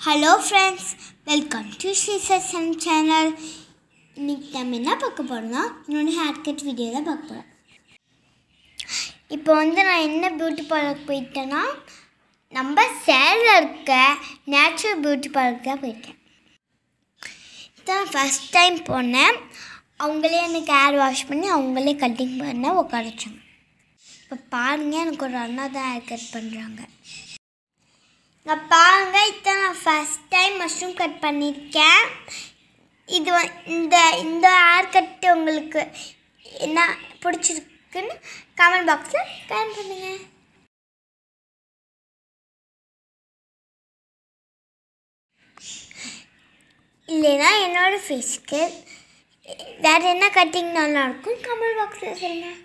hello friends welcome to ஸ்ரீசம் channel இன்னைக்கு நம்ம என்ன பார்க்க போகிறோம்னா என்னோட ஹேர் கட் வீடியோ தான் பார்க்க போகிறோம் இப்போ வந்து நான் என்ன பியூட்டி பார்லருக்கு போயிட்டேன்னா நம்ம சேரில் இருக்க நேச்சுரல் பியூட்டி பார்லருக்கு தான் போயிட்டேன் இதான் ஃபஸ்ட் டைம் போனேன் அவங்களே எனக்கு ஹேர் வாஷ் பண்ணி அவங்களே கட்டிங் பண்ண உட்கார வச்சாங்க இப்போ பாருங்கள் எனக்கு ஒரு அண்ணா தான் ஹேர் கட் பண்ணுறாங்க நான் பாருங்க இதான் நான் ஃபஸ்ட் டைம் மஷ்ரூம் கட் பண்ணியிருக்கேன் இது வ- இந்த இந்த ஹேர் கட்டு உங்களுக்கு என்ன பிடிச்சிருக்குன்னு கமெண்ட் பாக்ஸில் கமெண்ட் பண்ணுங்க இல்லைன்னா என்னோட ஃபேஸ்க்கு வேறு என்ன கட்டிங் நல்லாயிருக்கும் கமெண்ட் பாக்ஸில் சொல்லுங்கள்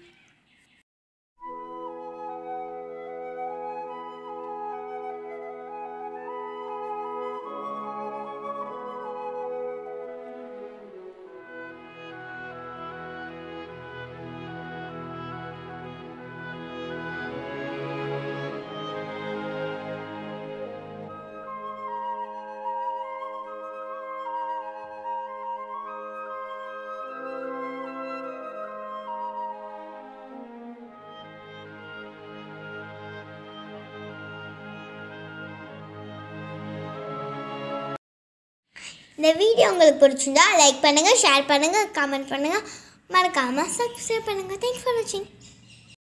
இந்த வீடியோ உங்களுக்கு பிடிச்சிருந்தா லைக் பண்ணுங்கள் ஷேர் பண்ணுங்கள் கமெண்ட் பண்ணுங்கள் மறக்காமல் சப்ஸ்கிரைப் பண்ணுங்கள் தேங்க்ஸ் ஃபார் வாட்சிங்